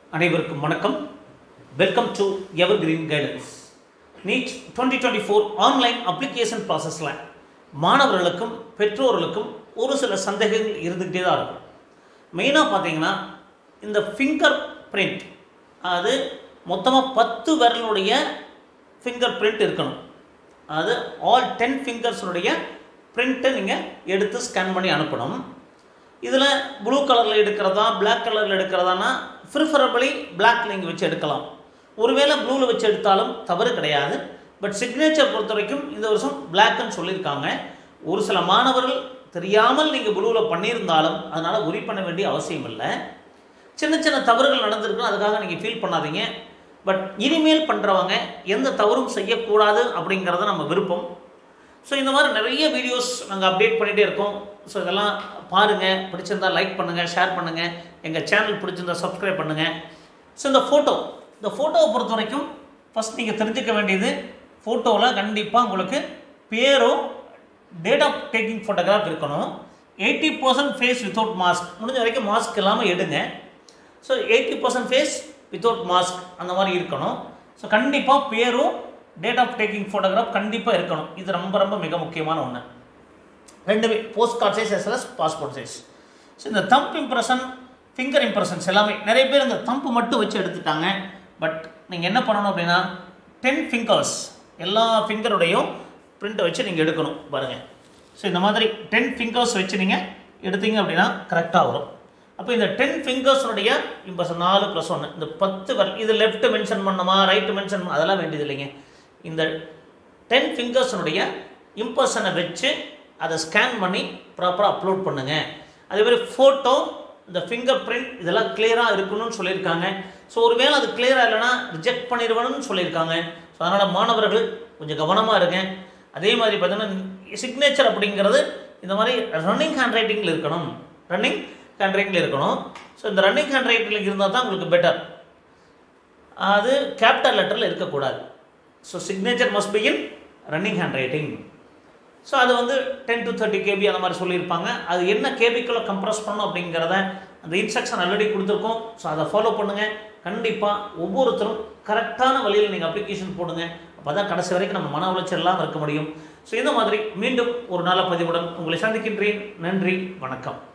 அனைவருக்கும் வணக்கம் welcome to evergreen guidance NEET twenty twenty four online application ப்ராசஸில் மாணவர்களுக்கும் பெற்றோர்களுக்கும் ஒரு சில சந்தேகங்கள் இருந்துக்கிட்டே தான் இருக்கும் மெயினாக பார்த்தீங்கன்னா இந்த ஃபிங்கர் பிரிண்ட் அது மொத்தமாக பத்து விரலுடைய ஃபிங்கர் பிரிண்ட் இருக்கணும் அது ஆல் டென் ஃபிங்கர்ஸுடைய பிரிண்ட்டை நீங்கள் எடுத்து ஸ்கேன் பண்ணி அனுப்பணும் இதில் ப்ளூ கலரில் எடுக்கிறதா Black கலரில் எடுக்கிறதானா ப்ரிஃபரபிளி பிளாக் நீங்கள் வச்சு எடுக்கலாம் ஒருவேளை ப்ளூவில் வச்சு எடுத்தாலும் தவறு கிடையாது பட் சிக்னேச்சர் பொறுத்த வரைக்கும் இந்த வருஷம் பிளாக்னு சொல்லியிருக்காங்க ஒரு சில மாணவர்கள் தெரியாமல் நீங்கள் ப்ளூவில் பண்ணியிருந்தாலும் அதனால் உரி பண்ண வேண்டிய அவசியம் இல்லை சின்ன சின்ன தவறுகள் நடந்திருக்கும் அதுக்காக நீங்கள் ஃபீல் பண்ணாதீங்க பட் இனிமேல் பண்ணுறவங்க எந்த தவறும் செய்யக்கூடாது அப்படிங்கிறத நம்ம விருப்பம் ஸோ இந்த மாதிரி நிறைய வீடியோஸ் நாங்கள் அப்டேட் பண்ணிகிட்டே இருக்கோம் ஸோ இதெல்லாம் பாருங்கள் பிடிச்சிருந்தா லைக் பண்ணுங்கள் ஷேர் பண்ணுங்கள் எங்கள் சேனல் பிடிச்சிருந்தா சப்ஸ்கிரைப் பண்ணுங்கள் ஸோ இந்த ஃபோட்டோ இந்த ஃபோட்டோவை பொறுத்த வரைக்கும் ஃபஸ்ட் நீங்கள் தெரிஞ்சுக்க வேண்டியது ஃபோட்டோவில் கண்டிப்பாக உங்களுக்கு பேரும் டேட் ஆஃப் டேக்கிங் ஃபோட்டோகிராஃப் இருக்கணும் eighty percent face without mask முடிஞ்ச வரைக்கும் மாஸ்க் இல்லாமல் எடுங்க so eighty percent face without mask அந்த மாதிரி இருக்கணும் ஸோ கண்டிப்பாக பேரும் டேட் ஆஃப் டேக்கிங் ஃபோட்டோகிராஃப் கண்டிப்பாக இருக்கணும் இது ரொம்ப ரொம்ப மிக முக்கியமான ஒன்று ரெண்டுமே postcard size as well as passport size so இந்த தம்ப் இம்ப்ரெஷன் ஃபிங்கர் இம்ப்ரெஷன்ஸ் எல்லாமே நிறைய பேர் இந்த தம்ப் மட்டும் வச்சு எடுத்துட்டாங்க பட் நீங்கள் என்ன பண்ணணும் அப்படின்னா டென் ஃபிங்கர்ஸ் எல்லா ஃபிங்கருடையும் பிரிண்ட்டை வச்சு நீங்கள் எடுக்கணும் பாருங்கள் ஸோ இந்த மாதிரி டென் ஃபிங்கர்ஸ் வச்சு நீங்கள் எடுத்தீங்க அப்படின்னா கரெக்டாக வரும் அப்போ இந்த டென் ஃபிங்கர்ஸுடைய இம்ப்ரெஷன் நாலு ப்ளஸ் ஒன்று இந்த பத்து வரல் இது லெஃப்ட் மென்ஷன் பண்ணணுமா ரைட்டு மென்ஷன் பண்ண அதெல்லாம் வேண்டியது இல்லைங்க இந்த டென் ஃபிங்கர்ஸனுடைய இம்ப்ரெஷனை வச்சு அதை ஸ்கேன் பண்ணி ப்ராப்பராக அப்லோட் பண்ணுங்கள் அதே மாதிரி ஃபோட்டோ இந்த ஃபிங்கர் பிரிண்ட் இதெல்லாம் கிளியராக இருக்கணும்னு சொல்லியிருக்காங்க ஸோ ஒருவேளை அது கிளியராக இல்லைன்னா ரிஜெக்ட் பண்ணிடுவேணும்னு சொல்லியிருக்காங்க ஸோ அதனால் மாணவர்கள் கொஞ்சம் கவனமாக இருங்க அதே மாதிரி பார்த்தீங்கன்னா சிக்னேச்சர் அப்படிங்கிறது இந்த மாதிரி ரன்னிங் ஹேண்ட் ரைட்டிங்கில் இருக்கணும் ரன்னிங் ஹேண்ட் ரைட்டிங்கில் இருக்கணும் ஸோ இந்த ரன்னிங் ஹேண்ட் ரைட்டிங் இருந்தால் தான் உங்களுக்கு பெட்டர் அது கேபிட்டல் லெட்டரில் இருக்கக்கூடாது so signature must be in running handwriting so அது வந்து டென் டு தேர்ட்டி கேபி அந்த மாதிரி சொல்லியிருப்பாங்க அது என்ன கேபிக்குள்ளே கம்ப்ரஸ் பண்ணணும் அப்படிங்கிறத அந்த இன்ஸ்ட்ரக்ஷன் ஆல்ரெடி கொடுத்துருக்கோம் ஸோ அதை ஃபாலோ பண்ணுங்கள் கண்டிப்பாக ஒவ்வொருத்தரும் கரெக்டான வழியில் நீங்கள் அப்ளிகேஷன் போடுங்க அப்போ தான் கடைசி வரைக்கும் நம்ம மன உளைச்சல் இல்லாமல் இருக்க முடியும் ஸோ இந்த மாதிரி மீண்டும் ஒரு நல்ல பதிவுடன் உங்களை சந்திக்கின்றேன் நன்றி வணக்கம்